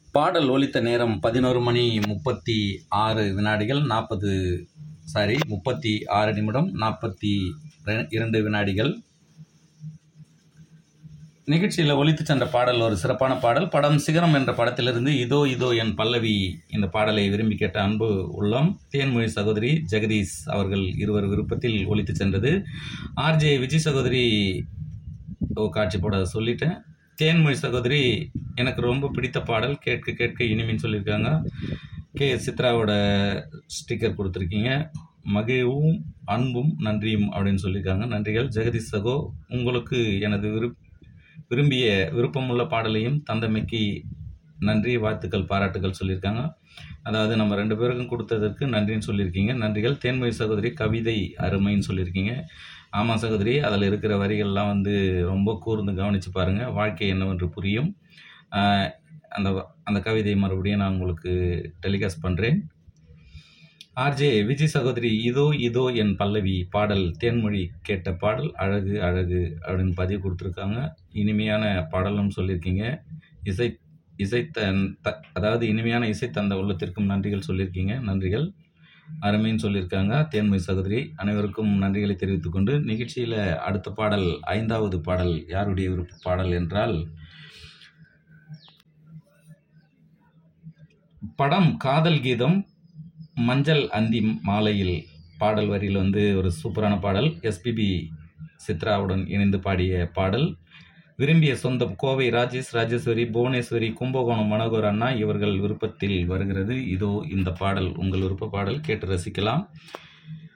பாடல் ஒலித்த நேரம் பதினோரு மணி முப்பத்தி ஆறு வினாடிகள் நாற்பது சாரி முப்பத்தி ஆறு நிமிடம் நாற்பத்தி இரண்டு வினாடிகள் நிகழ்ச்சியில் ஒலித்து சென்ற பாடல் ஒரு சிறப்பான பாடல் படம் சிகரம் என்ற படத்திலிருந்து இதோ இதோ என் பல்லவி இந்த பாடலை விரும்பி கேட்ட அன்பு உள்ளம் தேன்மொழி சகோதரி ஜெகதீஷ் அவர்கள் இருவர் விருப்பத்தில் ஒலித்து சென்றது ஆர்ஜே விஜய் சகோதரி ஓ காட்சி போட சொல்லிட்டேன் தேன்மொழி சகோதரி எனக்கு ரொம்ப பிடித்த பாடல் கேட்க கேட்க இனிமைன்னு சொல்லியிருக்காங்க கே சித்ராவோட ஸ்டிக்கர் கொடுத்துருக்கீங்க மகிழ்வும் அன்பும் நன்றியும் அப்படின்னு சொல்லியிருக்காங்க நன்றிகள் ஜெகதீஷ் சகோ உங்களுக்கு எனது விருப் விரும்பிய விருப்பமுள்ள பாடலையும் தந்தமைக்கு நன்றி வாழ்த்துக்கள் பாராட்டுகள் சொல்லியிருக்காங்க அதாவது நம்ம ரெண்டு பேருக்கும் கொடுத்ததற்கு நன்றின்னு சொல்லியிருக்கீங்க நன்றிகள் தேன்மொழி சகோதரி கவிதை அருமைன்னு சொல்லியிருக்கீங்க ஆமாம் சகோதரி அதில் இருக்கிற வரிகள்லாம் வந்து ரொம்ப கூர்ந்து கவனித்து பாருங்கள் வாழ்க்கை என்னவென்று புரியும் ஆஹ் அந்த அந்த கவிதையை மறுபடியும் நான் உங்களுக்கு டெலிகாஸ்ட் பண்ணுறேன் ஆர்ஜே விஜய் சகோதரி இதோ இதோ என் பல்லவி பாடல் தேன்மொழி கேட்ட பாடல் அழகு அழகு அப்படின்னு பதிவு கொடுத்துருக்காங்க இனிமையான பாடலும் சொல்லியிருக்கீங்க இசை இசை தன் த- அதாவது இனிமையான இசை தந்த உள்ளத்திற்கும் நன்றிகள் சொல்லியிருக்கீங்க நன்றிகள் அருமைன்னு சொல்லியிருக்காங்க தேன்மொழி சகோதரி அனைவருக்கும் நன்றிகளை தெரிவித்துக் கொண்டு நிகழ்ச்சியில் அடுத்த பாடல் ஐந்தாவது பாடல் யாருடைய விருப்ப பாடல் என்றால் படம் காதல் கீதம் மஞ்சள் அந்தி மாலையில் பாடல் வரியில் வந்து ஒரு சூப்பரான பாடல் எஸ்பிபி சித்ராவுடன் இணைந்து பாடிய பாடல் விரும்பிய சொந்தம் கோவை ராஜேஷ் ராஜேஸ்வரி புவனேஸ்வரி கும்பகோணம் மனோகர் அண்ணா இவர்கள் விருப்பத்தில் வருகிறது இதோ இந்த பாடல் உங்கள் விருப்ப பாடல் கேட்டு ரசிக்கலாம்